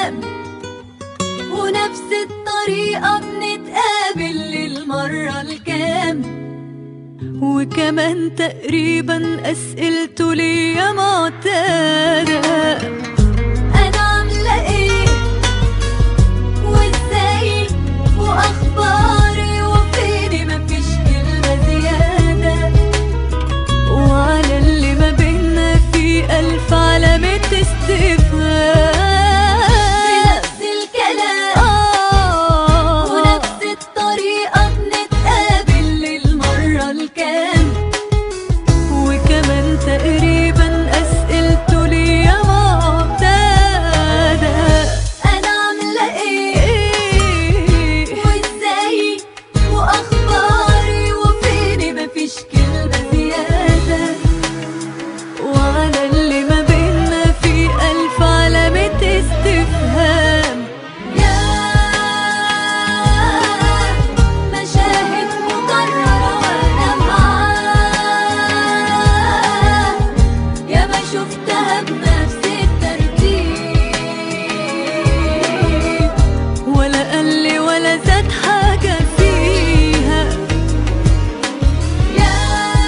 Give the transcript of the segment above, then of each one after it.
الكلام ونفس الطريقة بنتقابل للمرة الكام وكمان تقريبا أسئلته ليا معتادة أنا عاملة إيه وإزاي وأخباري وفيني مفيش كلمة زيادة وعلى اللي ما بينا في ألف علامة استفهام بنفس الكلام ونفس الطريقة بنتقابل للمرة الكام وكمان تقريبا أسئلته ليا معتادة أنا عاملة إيه وإزاي وأخباري وفيني مفيش كلمة زيادة وعلى اللي ما بينا في ألف علامة استفهام يا مشاهد مكررة وأنا معاه يا ما شفتها بنفس الترتيب ولا قل لي ولا زاد حاجة فيها يا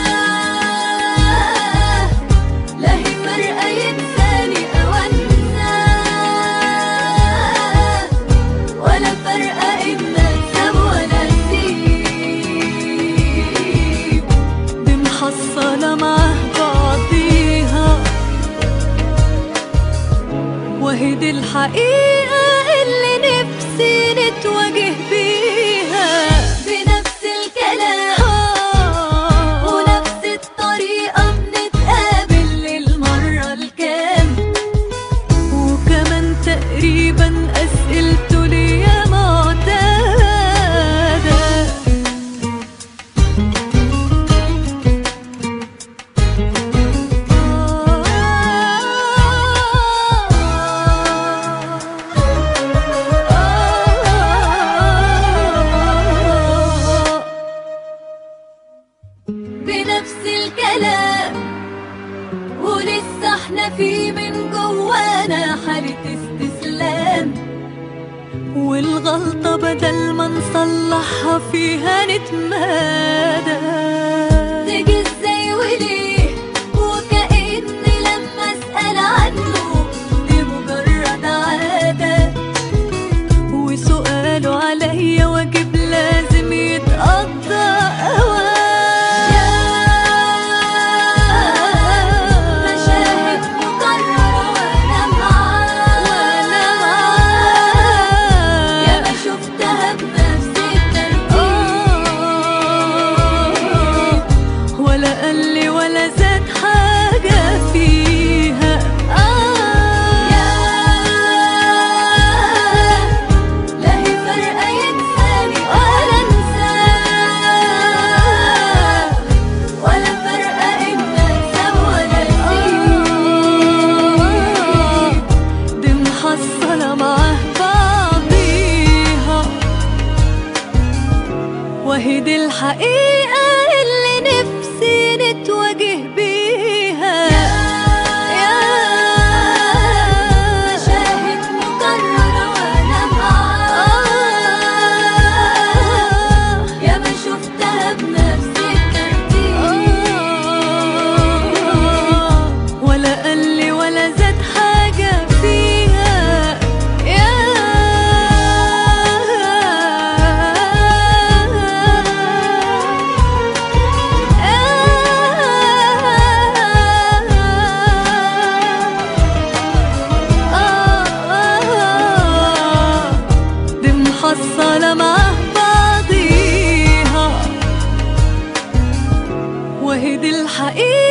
لا هي فارقة ينساني أو أنساه ولا فارقة إن أكسب ولا أسيب دي محصلة معاه بعضيها وهي دي الحقيقة اللي نفسي نتواجه بيها بنفس الكلام ونفس الطريقة بنتقابل للمرة الكام وكمان تقريبا أسئلته ليا معتادة بنفس الكلام ولسه احنا في من جوانا حالة استسلام والغلطة بدل ما نصلحها فيها نتمادى تيجي ازاي وليه وكأني لما اسأل عنه دي مجرد عادة وسؤاله عليا واجب لازم يتقضى مشاهد مكررة وأنا معاه يا ما شفتها بنفس الترتيب ولا قل لي ولا زاد حاجة فيها يا لا هي فارقة ينساني ولا انساه ولا فارقة إن أكسب ولا أسيب دي محصلة معاه بعضيها وهي دي الحقيقة اللي نفسي نتواجه بيها يا مشاهد مكررة وأنا معاه يا ما شفتها بنفس الترتيب ولا قل لي ولا زاد حاجة فيها يا دي محصلة مع بعضيها وهي دي الحقيقة